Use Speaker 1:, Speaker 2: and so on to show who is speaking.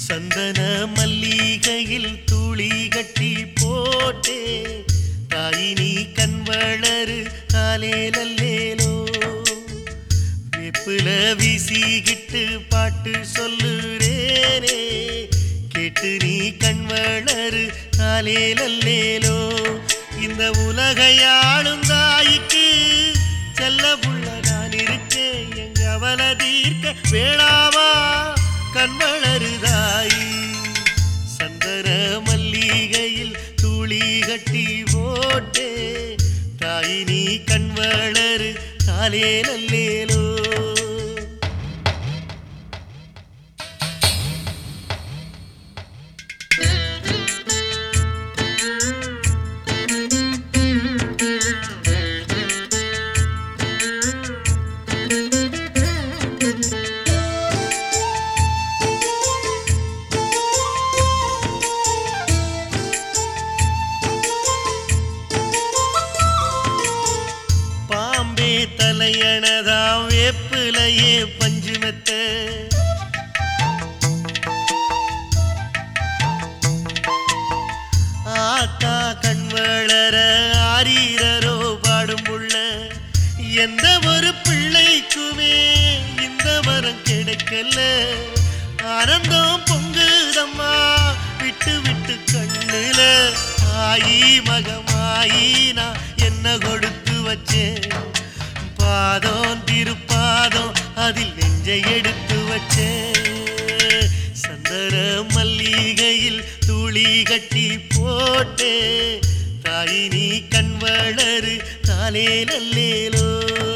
Speaker 1: சந்தன மல்லிகையில் துளி கட்டி போட்டே தாயினி கண் வளரு காலேலல்லேலோ வெப்புல வீசிக்கிட்டு பாட்டு சொல்லுறேனே கேட்டு நீ கண் வளரு காலேலல்லேலோ இந்த உலகையாளும் தாய்க்கு செல்ல புள்ள நான் இருக்கேன் எங்க அவல தீர்க்க வேளாவா கண் வளருதாயி சந்தன மல்லிகையில் துளி கட்டி போட்டே தாயினி கண் வளரு காலே நல்லேலோ பாம்பே தலையணதா வேப்பிலையே பஞ்சுமெத்த ஆத்தா கண் வளர ஆரீரரோ பாடும் புள்ள எந்த ஒரு பிள்ளைக்குமே இந்த வரம் கிடைக்கல ஆனந்தம் பொங்குதம்மா விட்டு விட்டு கண்ணுல ஆயி மகமாயி நான் என்ன கொடுத்து வச்சேன் பாதம் திருப்பாதம் அதில் நெஞ்சை எடுத்து வச்சேன் சந்தன மல்லிகையில் துளி கட்டி போட்டே தாயினி கண் வளரு காலே நல்லேலோ